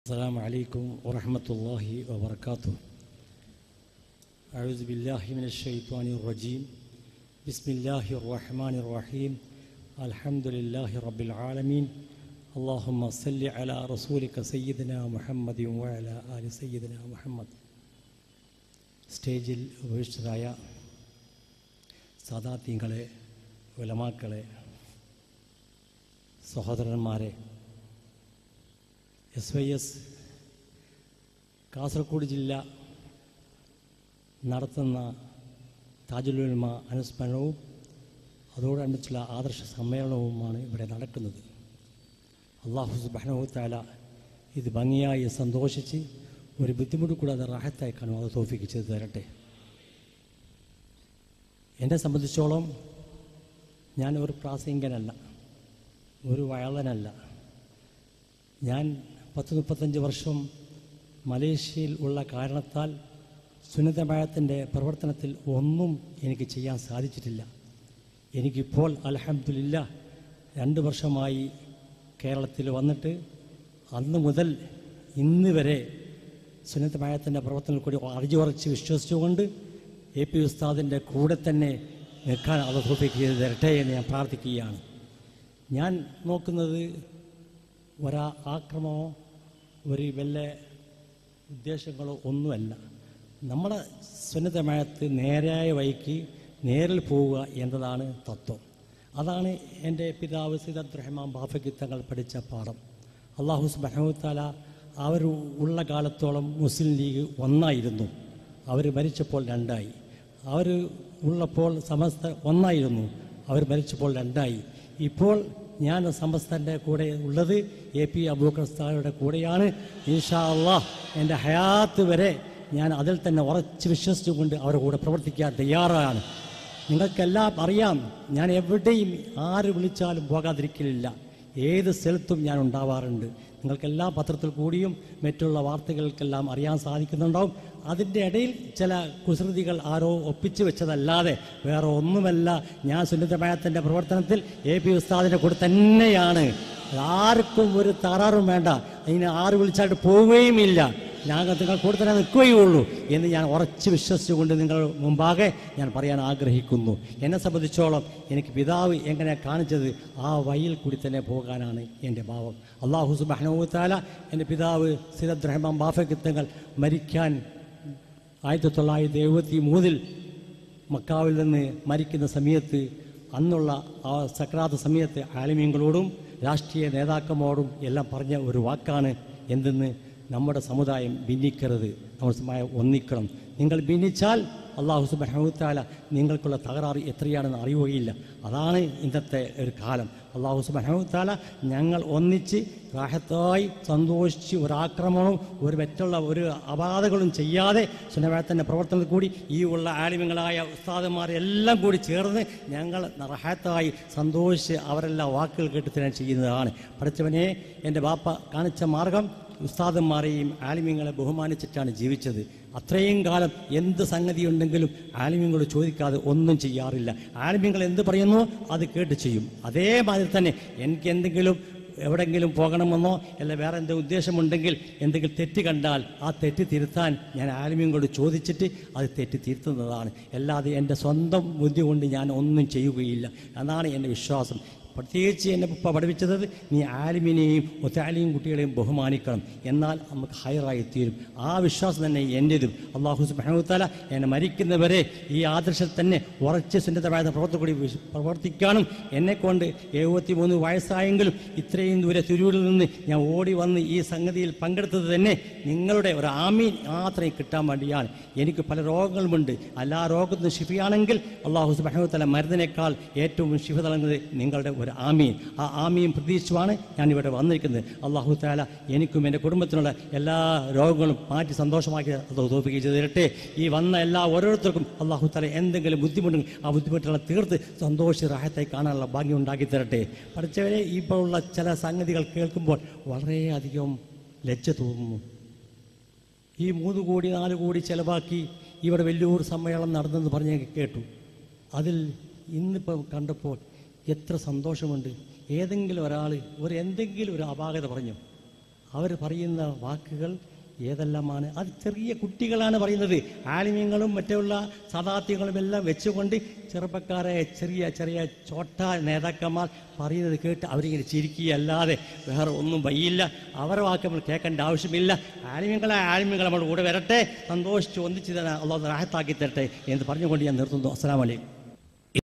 السلام عليكم ورحمة الله وبركاته أعوذ بالله من الشيطان الرجيم بسم الله الرحمن الرحيم الحمد لله رب العالمين اللهم صل على رسولك سيدنا محمد وعلى آل سيدنا محمد സ്റ്റേജിൽ ഉപേക്ഷിച്ചതായ സാദാത്യങ്ങളെ ഉലമാക്കളെ സഹോദരന്മാരെ S Y S Kasaragod ജില്ല നടത്തുന്ന താജുലുൽമ അനുസ്മരണവും അതോടനുബന്ധിച്ചുള്ള ആദർശ സമ്മേളനവുമാണ് ഇവിടെ നടക്കുന്നത് അള്ളാഹു സുബാനഹുത്താല ഇത് ഭംഗിയായി സന്തോഷിച്ച് ഒരു ബുദ്ധിമുട്ട് കൂടാതെ റാഹത്തായി കാണും അത് തോഫിക്ക് ചെയ്ത് തരട്ടെ എന്നെ സംബന്ധിച്ചോളം ഞാൻ ഒരു പ്രാസംഗികനല്ല ഒരു വയലനല്ല ഞാൻ പത്ത് മുപ്പത്തഞ്ച് വർഷം മലേഷ്യയിൽ ഉള്ള കാരണത്താൽ സുന്നതമയത്തിൻ്റെ പ്രവർത്തനത്തിൽ ഒന്നും എനിക്ക് ചെയ്യാൻ സാധിച്ചിട്ടില്ല എനിക്കിപ്പോൾ അലഹമില്ല രണ്ട് വർഷമായി കേരളത്തിൽ വന്നിട്ട് അന്ന് മുതൽ ഇന്ന് വരെ സുന്നതമയത്തിൻ്റെ പ്രവർത്തനത്തിൽ കൂടി അറിഞ്ഞുറച്ച് വിശ്വസിച്ചുകൊണ്ട് എ പി ഉസ്താദിൻ്റെ കൂടെ തന്നെ നിൽക്കാൻ അത് തോഫിക്ക് ചെയ്ത് തരട്ടെ എന്ന് ഞാൻ പ്രാർത്ഥിക്കുകയാണ് ഞാൻ നോക്കുന്നത് ഒരാ ആക്രമമോ ഒരു വല്ല ഉദ്ദേശങ്ങളോ ഒന്നുമല്ല നമ്മുടെ സുന്നതമയത്ത് നേരായ വഴിക്ക് നേരിൽ പോവുക എന്നതാണ് തത്വം അതാണ് എൻ്റെ പിതാവ് സീദ് റഹ്മാൻ ബാഫയ്ക്ക് തങ്ങൾ പഠിച്ച പാഠം അള്ളാഹു സുബഹമുത്താല അവർ ഉള്ള കാലത്തോളം മുസ്ലിം ലീഗ് ഒന്നായിരുന്നു അവർ മരിച്ചപ്പോൾ രണ്ടായി അവർ ഉള്ളപ്പോൾ സമസ്ത ഒന്നായിരുന്നു അവർ മരിച്ചപ്പോൾ രണ്ടായി ഇപ്പോൾ ഞാൻ സമസ്തൻ്റെ കൂടെ ഉള്ളത് എ പി അബൂക്കർ സ്ഥാനയുടെ കൂടെയാണ് ഇൻഷാ അള്ളാഹ് എൻ്റെ ഹയാത്ത് വരെ ഞാൻ അതിൽ തന്നെ ഉറച്ച് വിശ്വസിച്ചുകൊണ്ട് അവരുടെ കൂടെ പ്രവർത്തിക്കാൻ തയ്യാറാണ് നിങ്ങൾക്കെല്ലാം അറിയാം ഞാൻ എവിടെയും ആര് വിളിച്ചാലും പോകാതിരിക്കലില്ല ഏത് സ്ഥലത്തും ഞാൻ ഉണ്ടാവാറുണ്ട് നിങ്ങൾക്കെല്ലാ പത്രത്തിൽ കൂടിയും മറ്റുള്ള വാർത്തകൾക്കെല്ലാം അറിയാൻ സാധിക്കുന്നുണ്ടാവും അതിൻ്റെ ഇടയിൽ ചില കുസൃതികൾ ആരോ ഒപ്പിച്ചു വെച്ചതല്ലാതെ വേറെ ഒന്നുമല്ല ഞാൻ സുന്നിതമയത്തിൻ്റെ പ്രവർത്തനത്തിൽ എ പി ഉസ്താദിൻ്റെ കൂടെ തന്നെയാണ് ആർക്കും ഒരു തറാറും വേണ്ട അതിന് ആര് വിളിച്ചായിട്ട് പോവുകയുമില്ല ഞാൻ നിങ്ങൾ കൂടെ തന്നെ നിൽക്കുകയുള്ളൂ എന്ന് ഞാൻ ഉറച്ച് വിശ്വസിച്ചുകൊണ്ട് നിങ്ങൾ മുമ്പാകെ ഞാൻ പറയാൻ ആഗ്രഹിക്കുന്നു എന്നെ സംബന്ധിച്ചോളം എനിക്ക് പിതാവ് എങ്ങനെ കാണിച്ചത് ആ വഴിയിൽ കൂടി തന്നെ പോകാനാണ് എൻ്റെ ഭാവം അള്ളാഹു സുബാനവുത്താല എൻ്റെ പിതാവ് സിദദ് റഹ്മാൻ ബാഫക്കിത്തങ്ങൾ മരിക്കാൻ ആയിരത്തി തൊള്ളായിരത്തി എഴുപത്തി മൂന്നിൽ മക്കാവിൽ നിന്ന് മരിക്കുന്ന സമയത്ത് അന്നുള്ള ആ സക്രാത്ത സമയത്ത് ആലിമ്യങ്ങളോടും രാഷ്ട്രീയ നേതാക്കന്മാരോടും എല്ലാം പറഞ്ഞ ഒരു വാക്കാണ് എന്തെന്ന് നമ്മുടെ സമുദായം ഭിന്നിക്കരുത് നമ്മുടെ സമുദായം ഒന്നിക്കണം നിങ്ങൾ ഭിന്നിച്ചാൽ അള്ളാഹു സുബഹമുത്താല നിങ്ങൾക്കുള്ള തകരാറ് എത്രയാണെന്ന് അറിയുകയില്ല അതാണ് ഇന്നത്തെ ഒരു കാലം അള്ളാഹു സുബഹമുത്താല ഞങ്ങൾ ഒന്നിച്ച് റാഹത്തായി സന്തോഷിച്ച് ഒരു ആക്രമണവും ഒരു മറ്റുള്ള ഒരു അപാധകളും ചെയ്യാതെ സുനവേത്തൻ്റെ പ്രവർത്തനത്തിൽ കൂടി ഈ ഉള്ള ആലിമ്യങ്ങളായ ഉസ്താദന്മാരെ എല്ലാം കൂടി ചേർന്ന് ഞങ്ങൾ റാഹത്തായി സന്തോഷിച്ച് അവരെല്ലാം വാക്കുകൾ കേട്ട് തന്നെ ചെയ്യുന്നതാണ് പഠിച്ചവനെ എൻ്റെ ബാപ്പ കാണിച്ച മാർഗം ഉസ്താദന്മാരെയും ആലിമ്യങ്ങളെ ബഹുമാനിച്ചിട്ടാണ് ജീവിച്ചത് അത്രയും കാലം എന്ത് സംഗതി ഉണ്ടെങ്കിലും ആലിമ്യങ്ങൾ ചോദിക്കാതെ ഒന്നും ചെയ്യാറില്ല ആലിമ്യങ്ങൾ എന്ത് പറയുന്നു അത് കേട്ട് ചെയ്യും അതേമാതിരി തന്നെ എനിക്ക് എന്തെങ്കിലും എവിടെങ്കിലും പോകണമെന്നോ അല്ല വേറെ എന്തെങ്കിലും ഉദ്ദേശമുണ്ടെങ്കിൽ എന്തെങ്കിലും തെറ്റ് കണ്ടാൽ ആ തെറ്റ് തിരുത്താൻ ഞാൻ ആലിമ്യങ്ങളോട് ചോദിച്ചിട്ട് അത് തെറ്റ് തിരുത്തുന്നതാണ് അല്ലാതെ എൻ്റെ സ്വന്തം ബുദ്ധി കൊണ്ട് ഞാൻ ഒന്നും ചെയ്യുകയില്ല എന്നാണ് എൻ്റെ വിശ്വാസം പ്രത്യേകിച്ച് എന്നെ ഉപ്പ പഠിപ്പിച്ചത് നീ ആലിമിനെയും ഒത്താലിയും കുട്ടികളെയും ബഹുമാനിക്കണം എന്നാൽ നമുക്ക് ഹയറായി തീരും ആ വിശ്വാസം തന്നെ എൻ്റെതും അള്ളാഹു സുബാനുത്താല എന്നെ മരിക്കുന്നവരെ ഈ ആദർശത്തിൽ തന്നെ ഉറച്ച് സുന്നതമായ പ്രവർത്തനം കൂടി വിശ്- പ്രവർത്തിക്കാനും എന്നെക്കൊണ്ട് എഴുപത്തി മൂന്ന് വയസ്സായെങ്കിലും ഇത്രയും ദൂരെ തിരൂരിൽ നിന്ന് ഞാൻ ഓടി വന്ന് ഈ സംഗതിയിൽ പങ്കെടുത്തത് തന്നെ നിങ്ങളുടെ ഒരു ആമീൻ മാത്രമേ കിട്ടാൻ വേണ്ടിയാണ് എനിക്ക് പല രോഗങ്ങളുമുണ്ട് എല്ലാ രോഗത്തിനും ഷിഫിയാണെങ്കിൽ അള്ളാഹു സുബാനുത്തല മരുന്നിനേക്കാൾ ഏറ്റവും ഷിഫ നൽകുന്നത് നിങ്ങളുടെ ഒരു ആമീൻ ആ ആമീൻ പ്രതീക്ഷിച്ചുമാണ് ഞാൻ ഇവിടെ വന്നിരിക്കുന്നത് അള്ളാഹു താല എനിക്കും എൻ്റെ കുടുംബത്തിനുള്ള എല്ലാ രോഗങ്ങളും മാറ്റി സന്തോഷമാക്കി അത് തോപ്പിക്കുകയും ചെയ്ത് തരട്ടെ ഈ വന്ന എല്ലാ ഓരോരുത്തർക്കും അള്ളാഹു താല എന്തെങ്കിലും ബുദ്ധിമുട്ടുണ്ടെങ്കിൽ ആ ബുദ്ധിമുട്ടുകളെ തീർത്ത് സന്തോഷ റാഹത്തായി കാണാനുള്ള ഭാഗ്യം ഉണ്ടാക്കി തരട്ടെ പഠിച്ചവരെ ഇപ്പോഴുള്ള ചില സംഗതികൾ കേൾക്കുമ്പോൾ വളരെയധികം ലജ്ജ തോന്നുന്നു ഈ മൂന്ന് കോടി നാല് കോടി ചിലവാക്കി ഇവിടെ വലിയൊരു സമ്മേളനം നടന്നെന്ന് പറഞ്ഞ് ഞാൻ കേട്ടു അതിൽ ഇന്നിപ്പോൾ കണ്ടപ്പോൾ എത്ര സന്തോഷമുണ്ട് ഏതെങ്കിലും ഒരാൾ ഒരു എന്തെങ്കിലും ഒരു അപാകത പറഞ്ഞു അവർ പറയുന്ന വാക്കുകൾ ഏതെല്ലാമാണ് അത് ചെറിയ കുട്ടികളാണ് പറയുന്നത് ആലിമ്യങ്ങളും മറ്റുള്ള സദാത്യങ്ങളും എല്ലാം വെച്ചുകൊണ്ട് ചെറുപ്പക്കാരെ ചെറിയ ചെറിയ ചോട്ട നേതാക്കന്മാർ പറയുന്നത് കേട്ട് അവരിങ്ങനെ ചിരിക്കുകയല്ലാതെ വേറെ ഒന്നും വയ്യില്ല അവരെ വാക്ക് നമ്മൾ കേൾക്കേണ്ട ആവശ്യമില്ല ആലിമ്യങ്ങളെ ആലിമ്യങ്ങൾ നമ്മൾ കൂടെ വരട്ടെ സന്തോഷിച്ച് ഒന്നിച്ച് തന്നെ അള്ളാഹ് റാഹത്താക്കി തരട്ടെ എന്ന് പറഞ്ഞുകൊണ്ട് ഞാൻ നിർത്തുന്നു അസ്സലാമലൈക്കും